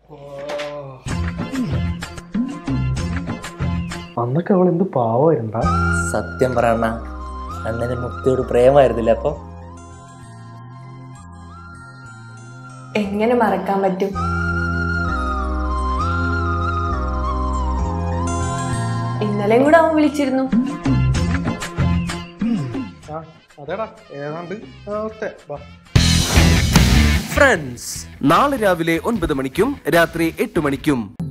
അന്നൊക്കെ അവൾ എന്ത് പാവമായിരുന്നാ സത്യം പറയണ അണ്ണന് മുക്തിയോട് പ്രേമായിരുന്നില്ല അപ്പൊ എങ്ങനെ മറക്കാൻ പറ്റും ഇന്നലെയും കൂടെ അവൻ വിളിച്ചിരുന്നു ആ അതേടാ ഏതാണ്ട് ഓക്കെ വാ ഫ്രണ്ട്സ് നാളെ രാവിലെ ഒൻപത് മണിക്കും രാത്രി എട്ട് മണിക്കും